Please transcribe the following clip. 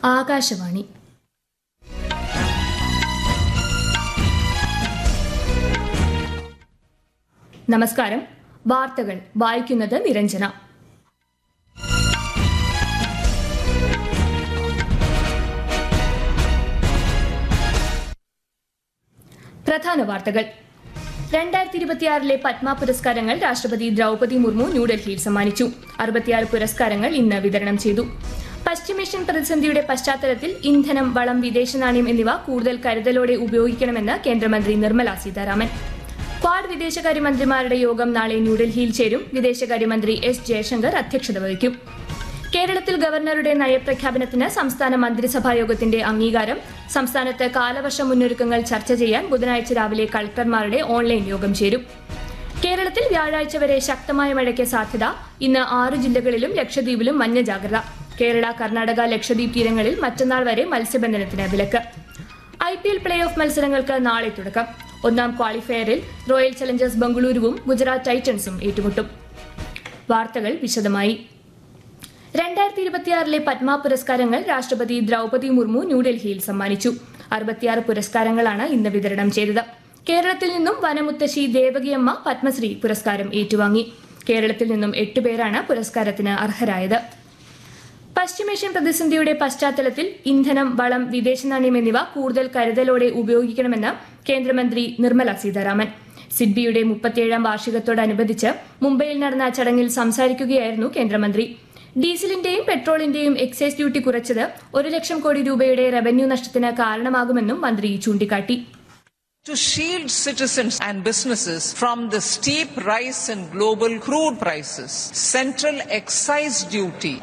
ആകാശവാണി നമസ്കാരം വാർത്തകൾ വായിക്കുന്നത് നിരഞ്ജന പ്രധാന വാർത്തകൾ രണ്ടായിരത്തി ഇരുപത്തിയാറിലെ പത്മ പുരസ്കാരങ്ങൾ രാഷ്ട്രപതി ദ്രൗപതി മുർമു ന്യൂഡൽഹിയിൽ സമ്മാനിച്ചു അറുപത്തിയാറ് പുരസ്കാരങ്ങൾ ഇന്ന് വിതരണം ചെയ്തു പശ്ചിമേഷ്യൻ പ്രതിസന്ധിയുടെ പശ്ചാത്തലത്തിൽ ഇന്ധനം വളം വിദേശ നാണ്യം എന്നിവ കൂടുതൽ കരുതലോടെ ഉപയോഗിക്കണമെന്ന് കേന്ദ്രമന്ത്രി നിർമ്മല സീതാരാമൻ ക്വാഡ് വിദേശകാര്യമന്ത്രിമാരുടെ യോഗം നാളെ ന്യൂഡൽഹിയിൽ ചേരും വിദേശകാര്യമന്ത്രി എസ് ജയശങ്കർ അധ്യക്ഷത വഹിക്കും കേരളത്തിൽ ഗവർണറുടെ നയപ്രഖ്യാപനത്തിന് സംസ്ഥാന മന്ത്രിസഭാ യോഗത്തിന്റെ അംഗീകാരം സംസ്ഥാനത്ത് കാലവർഷ മുന്നൊരുക്കങ്ങൾ ചർച്ച ചെയ്യാൻ ബുധനാഴ്ച രാവിലെ കളക്ടർമാരുടെ ഓൺലൈൻ യോഗം ചേരും കേരളത്തിൽ വ്യാഴാഴ്ച വരെ ശക്തമായ മഴയ്ക്ക് സാധ്യത ഇന്ന് ആറ് ജില്ലകളിലും ലക്ഷദ്വീപിലും മഞ്ഞ ജാഗ്രത കേരള കർണാടക ലക്ഷദ്വീപ് തീരങ്ങളിൽ മറ്റന്നാൾ വരെ മത്സ്യബന്ധനത്തിന് വിലക്ക് I P L play off മത്സരങ്ങൾക്ക് നാളെ തുടക്കം ഒന്നാം ക്വാളിഫയറിൽ റോയൽ ചലഞ്ചേഴ്സ് ബംഗളൂരുവും ഗുജറാത്ത് ടൈറ്റൻസും ഏറ്റുമുട്ടും വാർത്തകൾ വിശദമായി രണ്ടായിരത്തി ഇരുപത്തിയാറിലെ പത്മ പുരസ്കാരങ്ങൾ രാഷ്ട്രപതി ദ്രൗപതി മുർമു ന്യൂഡൽഹിയിൽ സമ്മാനിച്ചു അറുപത്തിയാറ് പുരസ്കാരങ്ങളാണ് ഇന്ന് വിതരണം ചെയ്തത് കേരളത്തിൽ നിന്നും വനമുത്തശ്ശി ദേവകിയമ്മ പത്മശ്രീ പുരസ്കാരം ഏറ്റുവാങ്ങി കേരളത്തിൽ നിന്നും എട്ടുപേരാണ് പുരസ്കാരത്തിന് അർഹരായത് പശ്ചിമേഷ്യൻ പ്രതിസന്ധിയുടെ പശ്ചാത്തലത്തിൽ ഇന്ധനം വളം വിദേശ നാണ്യം എന്നിവ കൂടുതൽ കരുതലോടെ ഉപയോഗിക്കണമെന്ന് കേന്ദ്രമന്ത്രി നിർമ്മല സീതാരാമൻ സിഡ്ബിയുടെ മുപ്പത്തിയേഴാം വാർഷികത്തോടനുബന്ധിച്ച് മുംബൈയിൽ നടന്ന ചടങ്ങിൽ സംസാരിക്കുകയായിരുന്നു കേന്ദ്രമന്ത്രി ഡീസലിന്റെയും പെട്രോളിന്റെയും എക്സൈസ് ഡ്യൂട്ടി കുറച്ചത് ഒരു ലക്ഷം കോടി രൂപയുടെ റവന്യൂ നഷ്ടത്തിന് കാരണമാകുമെന്നും മന്ത്രി ചൂണ്ടിക്കാട്ടി to shield citizens and businesses from the steep rise in global crude prices. Central excise duty